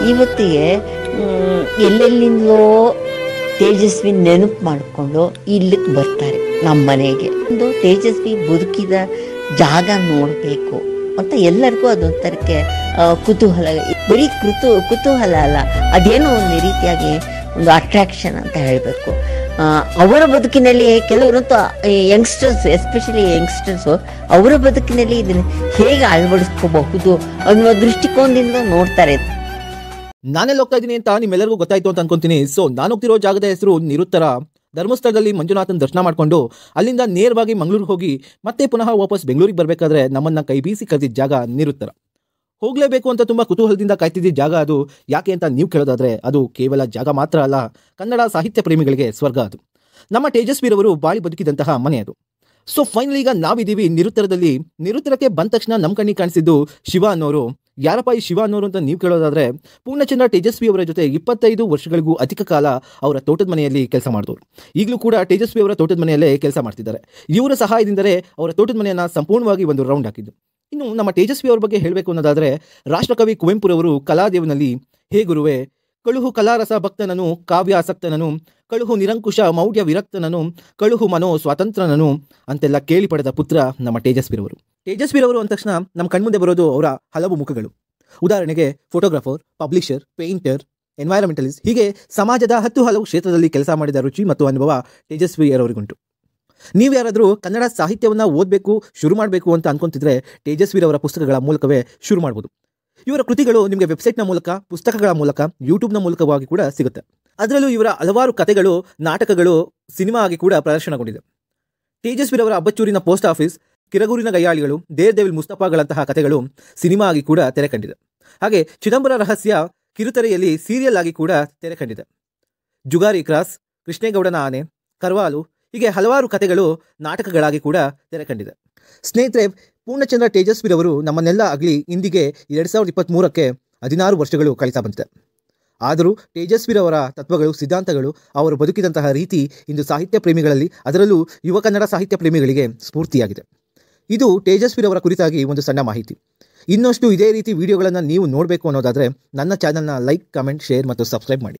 ಇವತ್ತಿಗೆ ಮ್, ಎಲ್ಲೆಲ್ಲಿಂದಲೋ ತೇಜಸ್ವಿ ನೆನಪು ಮಾಡಿಕೊಂಡು ಇಲ್ಲಿಗೆ ಬರ್ತಾರೆ ನಮ್ಮ ಮನೆಗೆ ಒಂದು ತೇಜಸ್ವಿ ಬದುಕಿದ ಜಾಗ ನೋಡಬೇಕು ಅಂತ ಎಲ್ಲರಿಗೂ ಅದೊಂಥರಕ್ಕೆ ಆ, ಕುತೂಹಲ ಬರೀ ಕೃತು ಕುತೂಹಲ ಅಲ್ಲ ಅದೇನೋ ಒಂದು ರೀತಿಯಾಗಿ ಒಂದು ಅಟ್ರಾಕ್ಷನ್ ಅಂತ ಹೇಳಬೇಕು ಅವರ ಬದುಕಿನಲ್ಲಿ ಕೆಲವರಂತೂ ಯಂಗ್ಸ್ಟರ್ಸ್ ಎಸ್ಪೆಷಲಿ ಯಂಗ್ಸ್ಟರ್ಸು ಅವರ ಬದುಕಿನಲ್ಲಿ ಇದನ್ನು ಹೇಗೆ ಅಳವಡಿಸ್ಕೋಬಹುದು ಅನ್ನುವ ದೃಷ್ಟಿಕೋನದಿಂದ ನೋಡ್ತಾರೆ ನಾನೆಲ್ಲ ಹೋಗ್ತಾ ಇದ್ದೀನಿ ಅಂತ ನಿಮ್ಮೆಲ್ಲರಿಗೂ ಗೊತ್ತಾಯ್ತು ಅಂತ ಅನ್ಕೊಂತೀನಿ ಸೊ ನಾನು ಹೋಗ್ತಿರೋ ಜಾಗದ ಹೆಸರು ನಿರುತ್ತರ ಧರ್ಮಸ್ಥಳದಲ್ಲಿ ಮಂಜುನಾಥನ್ ದರ್ಶನ ಮಾಡ್ಕೊಂಡು ಅಲ್ಲಿಂದ ನೇರವಾಗಿ ಮಂಗಳೂರಿಗೆ ಹೋಗಿ ಮತ್ತೆ ಪುನಃ ವಾಪಸ್ ಬೆಂಗಳೂರಿಗೆ ಬರಬೇಕಾದ್ರೆ ನಮ್ಮನ್ನ ಕೈ ಬೀಸಿ ಕರೆದಿದ್ದ ಜಾಗ ನಿರುತ್ತರ ಹೋಗಲೇಬೇಕು ಅಂತ ತುಂಬ ಕುತೂಹಲದಿಂದ ಕಾಯ್ತಿದ್ದ ಜಾಗ ಅದು ಯಾಕೆ ಅಂತ ನೀವು ಕೇಳೋದಾದ್ರೆ ಅದು ಕೇವಲ ಜಾಗ ಮಾತ್ರ ಅಲ್ಲ ಕನ್ನಡ ಸಾಹಿತ್ಯ ಪ್ರೇಮಿಗಳಿಗೆ ಸ್ವರ್ಗ ಅದು ನಮ್ಮ ತೇಜಸ್ವಿರವರು ಬಾಳಿ ಬದುಕಿದಂತಹ ಮನೆ ಅದು ಸೊ ಫೈನಲ್ ಈಗ ನಾವಿದ್ದೀವಿ ನಿರುತ್ತರದಲ್ಲಿ ನಿರುತ್ತರಕ್ಕೆ ಬಂದ ತಕ್ಷಣ ನಮ್ಮ ಕಣ್ಣಿಗೆ ಕಾಣಿಸಿದ್ದು ಶಿವ ಅನ್ನೋರು ಯಾರಪ್ಪ ಈ ಶಿವ ಅನ್ನೋರು ಅಂತ ನೀವು ಕೇಳೋದಾದ್ರೆ ಪೂರ್ಣಚಂದ್ರ ತೇಜಸ್ವಿ ಅವರ ಜೊತೆ ಇಪ್ಪತ್ತೈದು ವರ್ಷಗಳಿಗೂ ಅಧಿಕ ಕಾಲ ಅವರ ತೋಟದ ಮನೆಯಲ್ಲಿ ಕೆಲಸ ಮಾಡಿದವರು ಈಗಲೂ ಕೂಡ ತೇಜಸ್ವಿ ಅವರ ತೋಟದ ಮನೆಯಲ್ಲೇ ಕೆಲಸ ಮಾಡ್ತಿದ್ದಾರೆ ಇವರ ಸಹಾಯದಿಂದಲೇ ಅವರ ತೋಟದ ಮನೆಯನ್ನ ಸಂಪೂರ್ಣವಾಗಿ ಒಂದು ರೌಂಡ್ ಹಾಕಿದ್ದು ಇನ್ನು ನಮ್ಮ ತೇಜಸ್ವಿ ಅವರ ಬಗ್ಗೆ ಹೇಳಬೇಕು ಅನ್ನೋದಾದ್ರೆ ರಾಷ್ಟ್ರಕವಿ ಕುವೆಂಪುರವರು ಕಲಾದೇವನಲ್ಲಿ ಹೇ ಗುರುವೆ ಕಳುಹು ಕಲಾರಸ ಭಕ್ತನನು ಕಾವ್ಯಾಸಕ್ತನನು ಕಳುಹು ನಿರಂಕುಶ ಮೌಢ್ಯ ವಿರಕ್ತನನು ಕಳುಹು ಮನೋ ಸ್ವಾತಂತ್ರ್ಯನನು ಅಂತೆಲ್ಲ ಕೇಳಿ ಪಡೆದ ಪುತ್ರ ನಮ್ಮ ತೇಜಸ್ವಿರವರು ತೇಜಸ್ವಿರವರು ಅಂದ ತಕ್ಷಣ ನಮ್ಮ ಕಣ್ಮುಂದೆ ಬರೋದು ಅವರ ಹಲವು ಮುಖಗಳು ಉದಾಹರಣೆಗೆ ಫೋಟೋಗ್ರಾಫರ್ ಪಬ್ಲಿಷರ್ ಪೇಂಟರ್ ಎನ್ವೈರಮೆಂಟಲಿಸ್ಟ್ ಹೀಗೆ ಸಮಾಜದ ಹತ್ತು ಹಲವು ಕ್ಷೇತ್ರದಲ್ಲಿ ಕೆಲಸ ಮಾಡಿದ ರುಚಿ ಮತ್ತು ಅನುಭವ ತೇಜಸ್ವಿಯರವರಿಗುಂಟು ನೀವು ಯಾರಾದರೂ ಕನ್ನಡ ಸಾಹಿತ್ಯವನ್ನು ಓದಬೇಕು ಶುರು ಮಾಡಬೇಕು ಅಂತ ಅನ್ಕೊಂತಿದ್ರೆ ತೇಜಸ್ವಿರವರ ಪುಸ್ತಕಗಳ ಮೂಲಕವೇ ಶುರು ಮಾಡ್ಬೋದು ಇವರ ಕೃತಿಗಳು ನಿಮಗೆ ವೆಬ್ಸೈಟ್ನ ಮೂಲಕ ಪುಸ್ತಕಗಳ ಮೂಲಕ ಯೂಟ್ಯೂಬ್ನ ಮೂಲಕವಾಗಿ ಕೂಡ ಸಿಗುತ್ತೆ ಅದರಲ್ಲೂ ಇವರ ಹಲವಾರು ಕಥೆಗಳು ನಾಟಕಗಳು ಸಿನಿಮಾ ಆಗಿ ಕೂಡ ಪ್ರದರ್ಶನಗೊಂಡಿದೆ ತೇಜಸ್ವಿರವರ ಅಬ್ಬಚ್ಚೂರಿನ ಪೋಸ್ಟ್ ಆಫೀಸ್ ಕಿರಗೂರಿನ ಗಯ್ಯಾಳಿಗಳು ದೇರ್ ದೇವಿಲ್ ಮುಸ್ತಫಾಗಳಂತಹ ಕಥೆಗಳು ಸಿನಿಮಾ ಆಗಿ ಕೂಡ ತೆರೆ ಕಂಡಿದೆ ಹಾಗೆ ಚಿದಂಬರ ರಹಸ್ಯ ಕಿರುತೆರೆಯಲ್ಲಿ ಸೀರಿಯಲ್ ಆಗಿ ಕೂಡ ತೆರೆ ಕಂಡಿದೆ ಜುಗಾರಿ ಕ್ರಾಸ್ ಕೃಷ್ಣೇಗೌಡನ ಆನೆ ಕರ್ವಾಲು ಹೀಗೆ ಹಲವಾರು ಕಥೆಗಳು ನಾಟಕಗಳಾಗಿ ಕೂಡ ತೆರೆ ಕಂಡಿದೆ ಸ್ನೇಹಿತರೆ ಪೂರ್ಣಚಂದ್ರ ತೇಜಸ್ವಿರವರು ನಮ್ಮನ್ನೆಲ್ಲ ಆಗಲಿ ಇಂದಿಗೆ ಎರಡು ಸಾವಿರದ ಇಪ್ಪತ್ತ್ಮೂರಕ್ಕೆ ಹದಿನಾರು ವರ್ಷಗಳು ಕಳೀತಾ ಬಂದಿದೆ ಆದರೂ ತೇಜಸ್ವಿರವರ ತತ್ವಗಳು ಸಿದ್ಧಾಂತಗಳು ಅವರು ಬದುಕಿದಂತಹ ರೀತಿ ಇಂದು ಸಾಹಿತ್ಯ ಪ್ರೇಮಿಗಳಲ್ಲಿ ಅದರಲ್ಲೂ ಯುವ ಕನ್ನಡ ಸಾಹಿತ್ಯ ಪ್ರೇಮಿಗಳಿಗೆ ಸ್ಫೂರ್ತಿಯಾಗಿದೆ ಇದು ತೇಜಸ್ವಿರವರ ಕುರಿತಾಗಿ ಒಂದು ಸಣ್ಣ ಮಾಹಿತಿ ಇನ್ನಷ್ಟು ಇದೇ ರೀತಿ ವಿಡಿಯೋಗಳನ್ನು ನೀವು ನೋಡಬೇಕು ಅನ್ನೋದಾದರೆ ನನ್ನ ಚಾನಲ್ನ ಲೈಕ್ ಕಮೆಂಟ್ ಶೇರ್ ಮತ್ತು ಸಬ್ಸ್ಕ್ರೈಬ್ ಮಾಡಿ